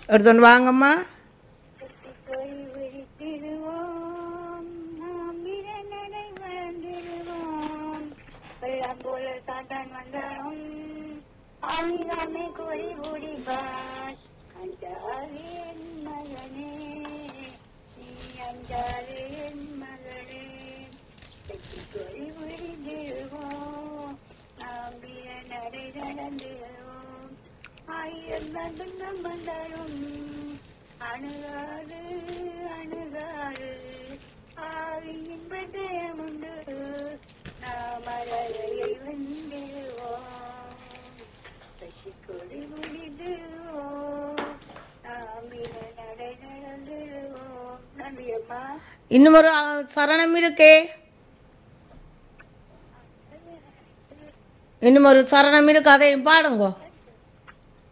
எடுத்துட்டு வாங்கம்மா போய் விழித்திடுவோம் நாம் இரணரை வாழ்ந்திடுவோம் வெள்ளம் போல சாத்தான் வந்தாலும் ஆங்காமே கோரி ஓடிவான் அஞ்சாதே என் மகனே நீ அஞ்சாதே என் மகனே வெற்றி கோரி விழித்திடுவோம் நாம் இரணரை நடந்திடுவோம் ஆயிரம் நடுங்கம் வந்தாலும் அணுகாது அணுகாது ஆவியின் பட்டயம் உண்டு நாம் அழகையை வென்றிடுவோம் சசி கொடி முடிடுவோம் நாம் இன நடை நடந்துடுவோம் நன்றி அம்மா இன்னும் ஒரு அ, சரணம் இருக்கே இன்னும் ஒரு சரணம் இருக்கு அதையும் பாடுங்கோ